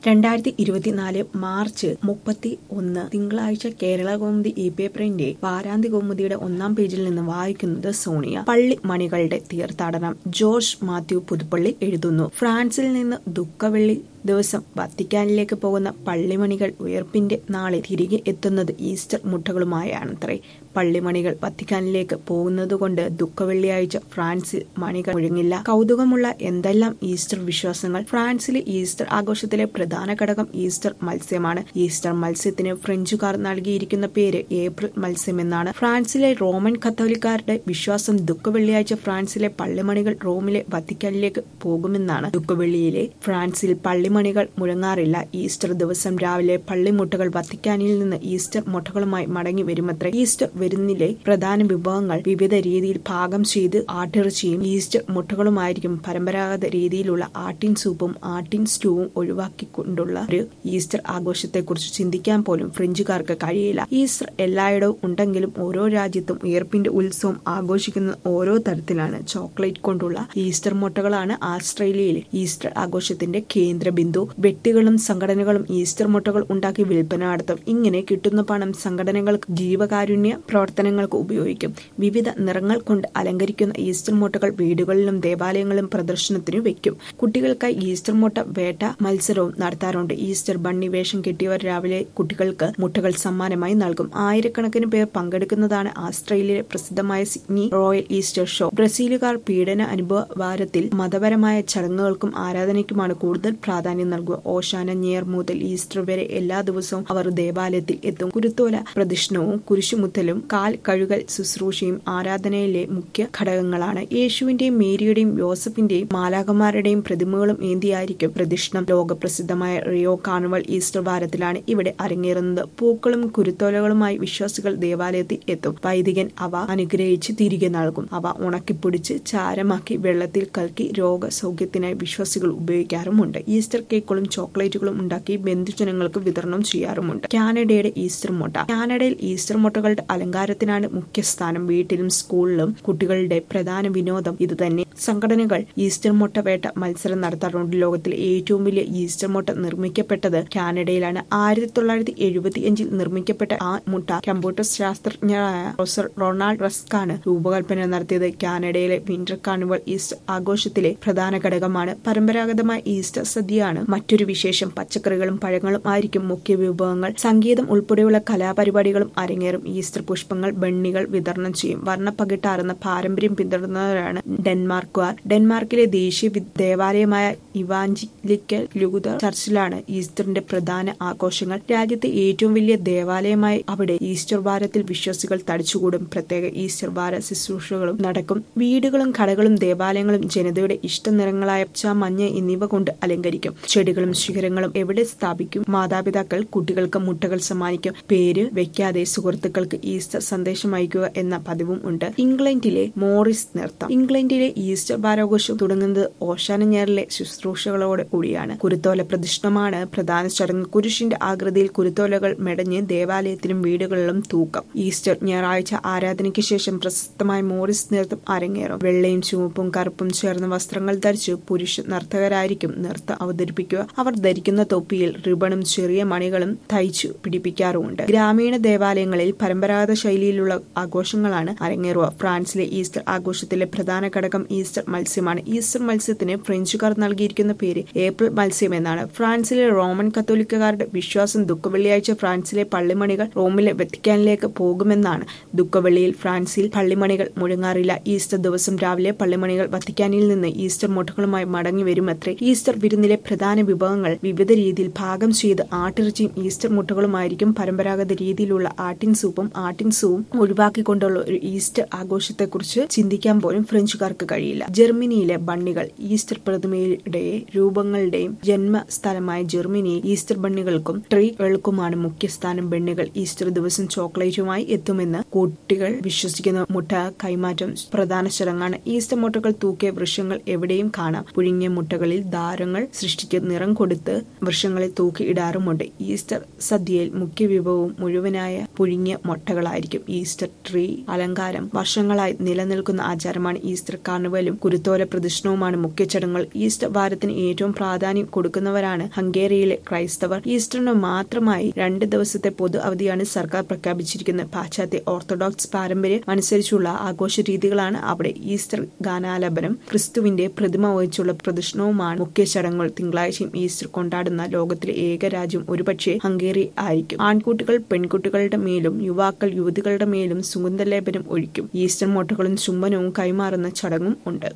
രണ്ടായിരത്തി ഇരുപത്തിനാല് മാർച്ച് മുപ്പത്തി ഒന്ന് തിങ്കളാഴ്ച കേരള കൗമുദി ഇ പേപ്പറിന്റെ വാരാന്തി കൗമുദിയുടെ ഒന്നാം പേജിൽ നിന്ന് വായിക്കുന്നത് സോണിയ പള്ളി മണികളുടെ തീർത്ഥാടനം ജോർജ് മാത്യു പുതുപ്പള്ളി എഴുതുന്നു ഫ്രാൻസിൽ നിന്ന് ദുഃഖവെള്ളി ദിവസം വത്തിക്കാനിലേക്ക് പോകുന്ന പള്ളിമണികൾ ഉയർപ്പിന്റെ നാളെ തിരികെ എത്തുന്നത് ഈസ്റ്റർ മുട്ടകളുമായാണത്രേ പള്ളിമണികൾ വത്തിക്കാനിലേക്ക് പോകുന്നതുകൊണ്ട് ദുഃഖവെള്ളിയാഴ്ച ഫ്രാൻസിൽ മണികൾ മുഴങ്ങില്ല കൗതുകമുള്ള എന്തെല്ലാം ഈസ്റ്റർ വിശ്വാസങ്ങൾ ഫ്രാൻസിലെ ഈസ്റ്റർ ആഘോഷത്തിലെ പ്രധാന ഘടകം ഈസ്റ്റർ മത്സ്യമാണ് ഈസ്റ്റർ മത്സ്യത്തിന് ഫ്രഞ്ചുകാർ നൽകിയിരിക്കുന്ന പേര് ഏപ്രിൽ മത്സ്യം എന്നാണ് ഫ്രാൻസിലെ റോമൻ കത്തോലിക്കാരുടെ വിശ്വാസം ദുഃഖവെള്ളിയാഴ്ച ഫ്രാൻസിലെ പള്ളിമണികൾ റോമിലെ വത്തിക്കാനിലേക്ക് പോകുമെന്നാണ് ദുഃഖവെള്ളിയിലെ ഫ്രാൻസിൽ പള്ളിമണികൾ മുഴങ്ങാറില്ല ഈസ്റ്റർ ദിവസം രാവിലെ പള്ളിമുട്ടകൾ വത്തിക്കാനിൽ നിന്ന് ഈസ്റ്റർ മുട്ടകളുമായി മടങ്ങി വരുമത്രേ ഈസ്റ്റർ വരുന്നിലെ പ്രധാന വിഭവങ്ങൾ വിവിധ രീതിയിൽ പാകം ചെയ്ത് ആട്ടിറച്ചിയും ഈസ്റ്റർ മുട്ടകളുമായിരിക്കും പരമ്പരാഗത രീതിയിലുള്ള ആട്ടിൻ സൂപ്പും ആട്ടിൻ സ്റ്റൂവും ഒഴിവാക്കിക്കൊണ്ടുള്ള ഒരു ഈസ്റ്റർ ആഘോഷത്തെക്കുറിച്ച് ചിന്തിക്കാൻ പോലും ഫ്രഞ്ചുകാർക്ക് കഴിയില്ല ഈസ്റ്റർ എല്ലായിടവും ഉണ്ടെങ്കിലും ഓരോ രാജ്യത്തും ഉയർപ്പിന്റെ ഉത്സവം ആഘോഷിക്കുന്ന ഓരോ തരത്തിലാണ് ചോക്ലേറ്റ് കൊണ്ടുള്ള ഈസ്റ്റർ മുട്ടകളാണ് ആസ്ട്രേലിയയിലെ ഈസ്റ്റർ ആഘോഷത്തിന്റെ കേന്ദ്ര ബിന്ദു വ്യക്തികളും സംഘടനകളും ഈസ്റ്റർ മുട്ടകൾ ഉണ്ടാക്കി വിൽപ്പന നടത്തും ഇങ്ങനെ കിട്ടുന്ന പണം സംഘടനകൾക്ക് ജീവകാരുണ്യ പ്രവർത്തനങ്ങൾക്ക് ഉപയോഗിക്കും വിവിധ നിറങ്ങൾ കൊണ്ട് അലങ്കരിക്കുന്ന ഈസ്റ്റർ മുട്ടകൾ വീടുകളിലും ദേവാലയങ്ങളിലും പ്രദർശനത്തിനു വെക്കും കുട്ടികൾക്കായി ഈസ്റ്റർ മുട്ട വേട്ട മത്സരവും നടത്താറുണ്ട് ഈസ്റ്റർ ബണ്ണി വേഷം കെട്ടിയവർ രാവിലെ കുട്ടികൾക്ക് മുട്ടകൾ സമ്മാനമായി നൽകും ആയിരക്കണക്കിന് പേർ പങ്കെടുക്കുന്നതാണ് ആസ്ട്രേലിയയിലെ പ്രസിദ്ധമായ സിഡ്നി റോയൽ ഈസ്റ്റർ ഷോ ബ്രസീലുകാർ പീഡന അനുഭവ വാരത്തിൽ മതപരമായ ചടങ്ങുകൾക്കും ആരാധനയ്ക്കുമാണ് കൂടുതൽ പ്രാധാന്യം നൽകുക ഓശാന ഞേർ മുതൽ ഈസ്റ്റർ വരെ എല്ലാ ദിവസവും അവർ ദേവാലയത്തിൽ എത്തും കുരുത്തോല പ്രദക്ഷിണവും കുരിശുമുത്തലും കാൽ കഴുകൽ ശുശ്രൂഷയും ആരാധനയിലെ മുഖ്യ ഘടകങ്ങളാണ് യേശുവിന്റെയും മേരിയുടെയും യോസഫിന്റെയും മാലാകന്മാരുടെയും പ്രതിമകളും ഏന്തിയായിരിക്കും പ്രദക്ഷിണം ലോകപ്രസിദ്ധമായ റിയോ കാർണിവൽ ഈസ്റ്റർ വാരത്തിലാണ് ഇവിടെ അരങ്ങേറുന്നത് പൂക്കളും കുരുത്തോലകളുമായി വിശ്വാസികൾ ദേവാലയത്തിൽ എത്തും വൈദികൻ അവ അനുഗ്രഹിച്ച് തിരികെ നൽകും അവ ഉണക്കിപ്പൊടിച്ച് ചാരമാക്കി വെള്ളത്തിൽ കലക്കി രോഗസൗഖ്യത്തിനായി വിശ്വാസികൾ ഉപയോഗിക്കാറുമുണ്ട് ഈസ്റ്റർ കേക്കുകളും ചോക്ലേറ്റുകളും ഉണ്ടാക്കി ബന്ധുജനങ്ങൾക്ക് വിതരണം ചെയ്യാറുമുണ്ട് കാനഡയുടെ ഈസ്റ്റർ മുട്ട കാനഡയിൽ ഈസ്റ്റർ മുട്ടകളുടെ അലങ്കാരത്തിനാണ് മുഖ്യസ്ഥാനം വീട്ടിലും സ്കൂളിലും കുട്ടികളുടെ പ്രധാന വിനോദം ഇതുതന്നെ സംഘടനകൾ ഈസ്റ്റർ മുട്ട വേട്ട മത്സരം നടത്താറുണ്ട് ലോകത്തിലെ ഏറ്റവും വലിയ ഈസ്റ്റർ മുട്ട നിർമ്മിക്കപ്പെട്ടത് കാനഡയിലാണ് ആയിരത്തി തൊള്ളായിരത്തി എഴുപത്തിയഞ്ചിൽ നിർമ്മിക്കപ്പെട്ട ആ മുട്ട കമ്പ്യൂട്ടർ ശാസ്ത്രജ്ഞരായ പ്രൊഫസർ റൊണാൾഡ് റസ്കാണ് രൂപകൽപ്പന നടത്തിയത് കാനഡയിലെ വിന്റർ കാർണിവൽ ഈസ്റ്റർ ആഘോഷത്തിലെ പ്രധാന ഘടകമാണ് പരമ്പരാഗതമായ ഈസ്റ്റർ സദ്യയാണ് മറ്റൊരു വിശേഷം പച്ചക്കറികളും പഴങ്ങളും ആയിരിക്കും മുഖ്യ വിഭവങ്ങൾ സംഗീതം ഉൾപ്പെടെയുള്ള കലാപരിപാടികളും അരങ്ങേറും ഈസ്റ്റർ പുഷ്പങ്ങൾ ബണ്ണികൾ വിതരണം ചെയ്യും വർണ്ണപ്പകിട്ടാർന്ന പാരമ്പര്യം പിന്തുടർന്നവരാണ് ഡെൻമാർക്കുകാർ ഡെൻമാർക്കിലെ ദേശീയ ദേവാലയമായ ഇവാഞ്ചലിക്കൽ ലൂതർ ചർച്ചിലാണ് ഈസ്റ്ററിന്റെ പ്രധാന ആഘോഷങ്ങൾ രാജ്യത്തെ ഏറ്റവും വലിയ ദേവാലയമായ അവിടെ ഈസ്റ്റർ വാരത്തിൽ വിശ്വാസികൾ തടിച്ചുകൂടും പ്രത്യേക ഈസ്റ്റർ വാര ശുശ്രൂഷകളും നടക്കും വീടുകളും കടകളും ദേവാലയങ്ങളും ജനതയുടെ ഇഷ്ടനിറങ്ങളായ പച്ച മഞ്ഞ എന്നിവ കൊണ്ട് അലങ്കരിക്കും ചെടികളും ശിഖരങ്ങളും എവിടെ സ്ഥാപിക്കും മാതാപിതാക്കൾ കുട്ടികൾക്ക് മുട്ടകൾ സമ്മാനിക്കും പേര് വെക്കാതെ സുഹൃത്തുക്കൾക്ക് ഈസ്റ്റർ സന്ദേശം അയക്കുക എന്ന പതിവും ഉണ്ട് ഇംഗ്ലണ്ടിലെ മോറിസ് നൃത്തം ഇംഗ്ലണ്ടിലെ ഈസ്റ്റർ വാരാഘോഷം തുടങ്ങുന്നത് ഓശാന ഞാറിലെ ശുശ്രൂഷകളോട് കൂടിയാണ് കുരുത്തോല പ്രദക്ഷിണമാണ് പ്രധാന ചടങ്ങ് കുരിശിന്റെ ആകൃതിയിൽ കുരുത്തോലകൾ മെടഞ്ഞ് ദേവാലയത്തിലും വീടുകളിലും തൂക്കം ഈസ്റ്റർ ഞായറാഴ്ച ആരാധനയ്ക്ക് ശേഷം പ്രശസ്തമായ മോറിസ് നൃത്തം അരങ്ങേറും വെള്ളയും ചുവപ്പും കറുപ്പും ചേർന്ന വസ്ത്രങ്ങൾ ധരിച്ച് പുരുഷ നർത്തകരായിരിക്കും നൃത്തം അവതരിപ്പിക്കുക അവർ ധരിക്കുന്ന തൊപ്പിയിൽ റിബണും ചെറിയ മണികളും തയ്ച്ചു പിടിപ്പിക്കാറുമുണ്ട് ഗ്രാമീണ ദേവാലയങ്ങളിൽ പരമ്പരാഗത ശൈലിയിലുള്ള ആഘോഷങ്ങളാണ് അരങ്ങേറുക ഫ്രാൻസിലെ ഈസ്റ്റർ ആഘോഷത്തിലെ പ്രധാന ഘടകം ഈസ്റ്റർ മത്സ്യമാണ് ഈസ്റ്റർ മത്സ്യത്തിന് ഫ്രഞ്ചുകാർ നൽകിയിരിക്കുന്ന പേര് ഏപ്രിൽ മത്സ്യം എന്നാണ് ഫ്രാൻസിലെ റോമൻ കത്തോലിക്കക്കാരുടെ വിശ്വാസം ദുഃഖവെള്ളിയാഴ്ച ഫ്രാൻസിലെ പള്ളിമണികൾ റോമിലെ വെത്തിക്കാനിലേക്ക് പോകുമെന്നാണ് ദുഃഖവെള്ളിയിൽ ഫ്രാൻസിൽ പള്ളിമണികൾ മുഴങ്ങാറില്ല ഈസ്റ്റർ ദിവസം രാവിലെ പള്ളിമണികൾ വത്തിക്കാനിൽ നിന്ന് ഈസ്റ്റർ മുട്ടകളുമായി മടങ്ങി വരുമത്രേ ഈസ്റ്റർ വിരുന്നിലെ പ്രധാന വിഭവങ്ങൾ വിവിധ രീതിയിൽ പാകം ചെയ്ത് ആട്ടിറച്ചിയും ഈസ്റ്റർ മുട്ടകളുമായിരിക്കും പരമ്പരാഗത രീതിയിലുള്ള ആട്ടിൻ സൂപ്പും ആട്ടിൻ സൂവും ഒഴിവാക്കിക്കൊണ്ടുള്ള ഒരു ഈസ്റ്റർ ആഘോഷത്തെക്കുറിച്ച് ചിന്തിക്കാൻ പോലും ഫ്രഞ്ചുകാർക്ക് കഴിയില്ല ജർമ്മനിയിലെ ബണ്ണികൾ ഈസ്റ്റർ പ്രതിമയുടെയും രൂപങ്ങളുടെയും ജന്മസ്ഥലമായ ജർമ്മനിയിൽ ഈസ്റ്റർ ബണ്ണികൾക്കും ട്രീകൾക്കുമാണ് മുഖ്യസ്ഥാനം ബണ്ണികൾ ഈസ്റ്റർ ദിവസം ചോക്ലേറ്റുമായി എത്തുമെന്ന് കുട്ടികൾ വിശ്വസിക്കുന്ന മുട്ട കൈമാറ്റം പ്രധാന ചടങ്ങാണ് ഈസ്റ്റർ മുട്ടകൾ തൂക്കിയ വൃക്ഷങ്ങൾ എവിടെയും കാണാം പുഴുങ്ങിയ മുട്ടകളിൽ ദാരങ്ങൾ സൃഷ്ടിച്ച് നിറം കൊടുത്ത് വൃക്ഷങ്ങളിൽ തൂക്കി ഇടാറുമുണ്ട് ഈസ്റ്റർ സദ്യയിൽ മുഖ്യ വിഭവവും മുഴുവനായ പുഴുങ്ങിയ മുട്ടകളായിരിക്കും ഈസ്റ്റർ ട്രീ അലങ്കാരം വർഷങ്ങളായി നിലനിൽക്കുന്ന ആചാരമാണ് ഈസ്റ്റർ കാർണിവൽ തൂവലും കുരുത്തോല പ്രദക്ഷിണവുമാണ് മുഖ്യ ചടങ്ങുകൾ ഈസ്റ്റർ വാരത്തിന് ഏറ്റവും പ്രാധാന്യം കൊടുക്കുന്നവരാണ് ഹംഗേറിയയിലെ ക്രൈസ്തവർ ഈസ്റ്ററിന് മാത്രമായി രണ്ട് ദിവസത്തെ പൊതു അവധിയാണ് സർക്കാർ പ്രഖ്യാപിച്ചിരിക്കുന്നത് പാശ്ചാത്യ ഓർത്തഡോക്സ് പാരമ്പര്യം അനുസരിച്ചുള്ള ആഘോഷ രീതികളാണ് അവിടെ ഈസ്റ്റർ ഗാനാലാപനം ക്രിസ്തുവിന്റെ പ്രതിമ വഹിച്ചുള്ള പ്രദക്ഷിണവുമാണ് മുഖ്യ ചടങ്ങുകൾ തിങ്കളാഴ്ചയും ഈസ്റ്റർ കൊണ്ടാടുന്ന ലോകത്തിലെ ഏക രാജ്യം ഒരുപക്ഷെ ഹംഗേറി ആയിരിക്കും ആൺകുട്ടികൾ പെൺകുട്ടികളുടെ മേലും യുവാക്കൾ യുവതികളുടെ മേലും സുഗന്ധലേപനം ഒഴിക്കും ഈസ്റ്റർ മൊട്ടകളും ചുംബനവും കൈമാറുന്ന ചടങ്ങും ഉണ്ട്